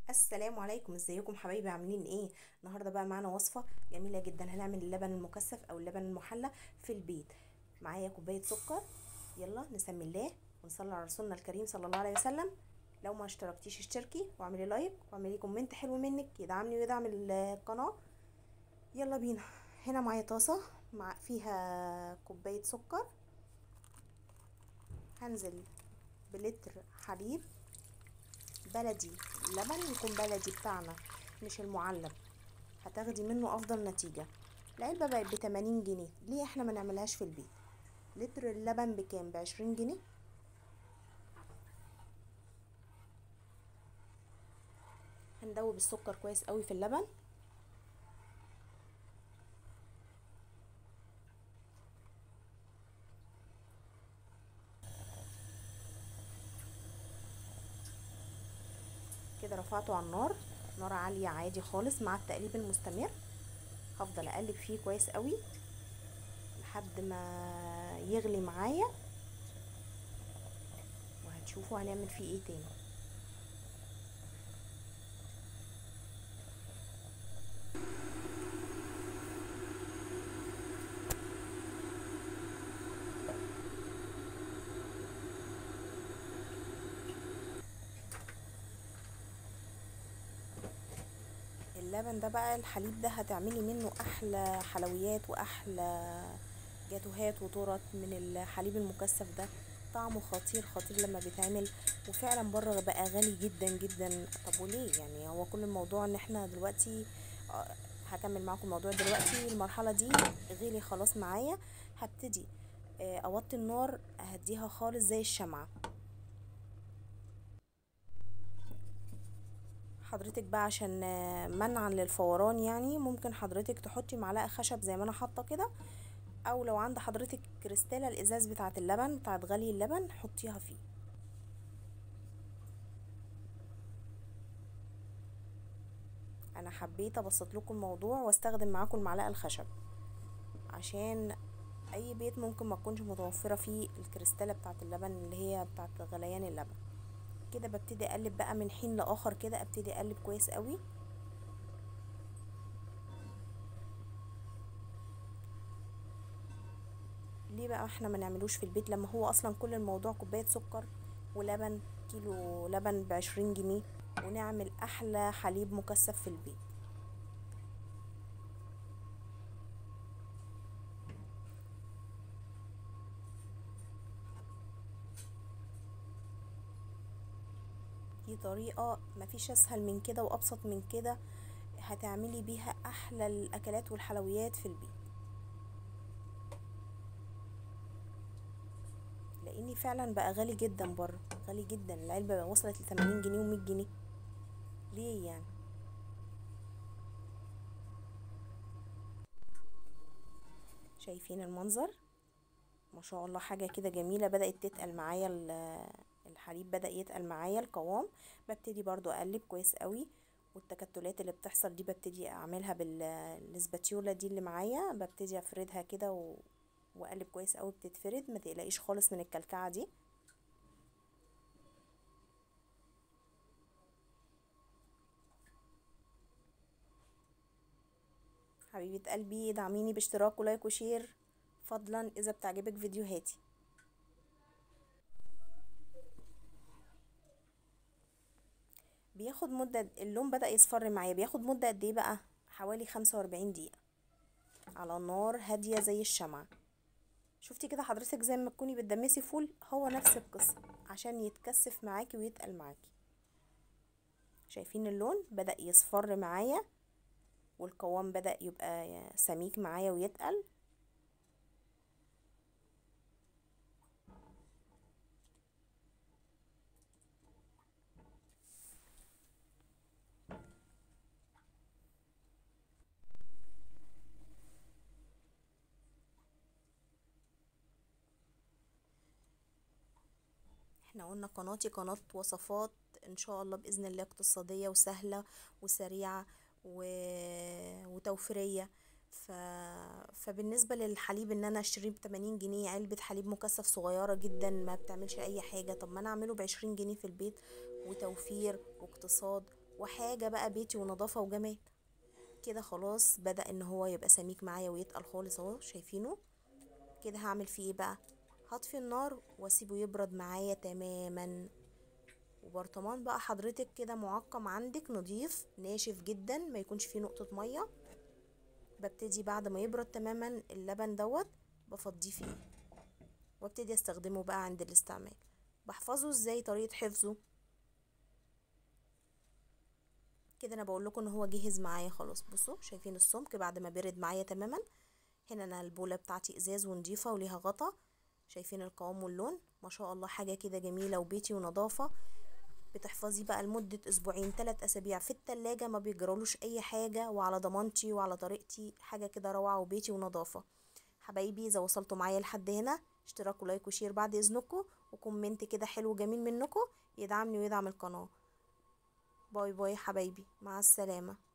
السلام عليكم ازيكم حبايبي عاملين ايه النهارده بقى معانا وصفه جميله جدا هنعمل اللبن المكثف او اللبن المحلى في البيت معايا كوبايه سكر يلا نسمي الله ونصلي على رسولنا الكريم صلى الله عليه وسلم لو ما اشتركتيش اشتركي واعملي لايك واعملي كومنت حلو منك يدعمني ويدعم القناه يلا بينا هنا معايا طاسه مع فيها كوبايه سكر هنزل بلتر حليب بلدي لبن يكون بلدي بتاعنا مش المعلب هتاخدي منه افضل نتيجة العلبة بقت بتمانين جنيه ليه احنا ما نعملهاش في البيت لتر اللبن بكام بعشرين جنيه هندوب السكر كويس قوي في اللبن كده رفعته على النار نار عالية عادي خالص مع التقليب المستمر هفضل اقلب فيه كويس قوي لحد ما يغلي معايا وهتشوفوا هنعمل فيه ايه تاني اللبن ده بقى الحليب ده هتعملي منه احلى حلويات واحلى جاتوهات وتورت من الحليب المكثف ده طعمه خطير خطير لما بيتعمل وفعلا بره بقى غالي جدا جدا طب وليه يعني هو كل الموضوع ان احنا دلوقتي هكمل معاكم الموضوع دلوقتي المرحله دي غلي خلاص معايا هبتدي اوطي النار اهديها خالص زي الشمعه حضرتك بقى عشان منعا للفوران يعني ممكن حضرتك تحطي معلقه خشب زي ما انا حاطه كده او لو عند حضرتك كريستاله الازاز بتاعه اللبن بتاعه غلي اللبن حطيها فيه انا حبيت ابسط لكم الموضوع واستخدم معاكم المعلقه الخشب عشان اي بيت ممكن ما تكونش متوفره فيه الكريستاله بتاعه اللبن اللي هي بتاعه غليان اللبن كده ببتدي اقلب بقى من حين لاخر كده ابتدي اقلب كويس قوي ليه بقى احنا ما نعملوش في البيت لما هو اصلا كل الموضوع كوبايه سكر ولبن كيلو لبن بعشرين جنيه ونعمل احلى حليب مكثف في البيت دي طريقة مفيش اسهل من كده وابسط من كده هتعملي بيها احلى الاكلات والحلويات في البيت لاني فعلا بقى غالي جدا بره غالي جدا العلبة بقى وصلت لتمانين جنيه ومية جنيه ليه يعني شايفين المنظر ما شاء الله حاجة كده جميلة بدأت تتقل معايا الحليب بدأ يتقل معايا القوام ببتدي برضو اقلب كويس قوي والتكتلات اللي بتحصل دي ببتدي اعملها بالسباتيولا دي اللي معايا ببتدي افردها كده و... واقلب كويس قوي بتتفرد ما تقلقيش خالص من الكلكعه دي حبيبه قلبي دعميني باشتراك ولايك وشير فضلا اذا بتعجبك فيديوهاتي بياخد مدة اللون بدأ يصفر معايا بياخد مدة قد ايه بقى حوالي خمسة واربعين دقيقة على نار هادية زي الشمعة شفتي كده حضرتك زي ما تكوني بتدمسي فول هو نفس القصة عشان يتكثف معاكي ويتقل معاكي شايفين اللون بدأ يصفر معايا والقوام بدأ يبقى سميك معايا ويتقل احنا قلنا قناتي قناة وصفات ان شاء الله باذن الله اقتصادية وسهلة وسريعة و... وتوفيرية ف... فبالنسبة للحليب ان انا اشتريه بتمانين جنيه علبة حليب مكثف صغيرة جدا ما بتعملش اي حاجة طب ما انا اعمله بعشرين جنيه في البيت وتوفير واقتصاد وحاجة بقى بيتي ونظافة وجمال كده خلاص بدأ ان هو يبقى سميك معايا ويتقل خالص اهو شايفينه كده هعمل فيه ايه بقى هطفي النار واسيبه يبرد معايا تماما وبرطمان بقى حضرتك كده معقم عندك نضيف ناشف جدا ما يكونش فيه نقطة مية ببتدي بعد ما يبرد تماما اللبن دوت بفضيه فيه وابتدي استخدمه بقى عند الاستعمال بحفظه ازاي طريقة حفظه كده انا بقول لكم ان هو جهز معايا خلاص بصوا شايفين السمك بعد ما برد معايا تماما هنا انا البوله بتاعتي ازاز ونضيفه وليها غطا شايفين القوام واللون ما شاء الله حاجه كده جميله وبيتي ونظافه بتحفظي بقى لمده اسبوعين ثلاث اسابيع في التلاجة ما بيجرالوش اي حاجه وعلى ضمانتي وعلى طريقتي حاجه كده روعه وبيتي ونظافه حبايبي اذا وصلتوا معايا لحد هنا اشتراك ولايك وشير بعد اذنكم وكومنت كده حلو جميل منكم يدعمني ويدعم القناه باي باي حبايبي مع السلامه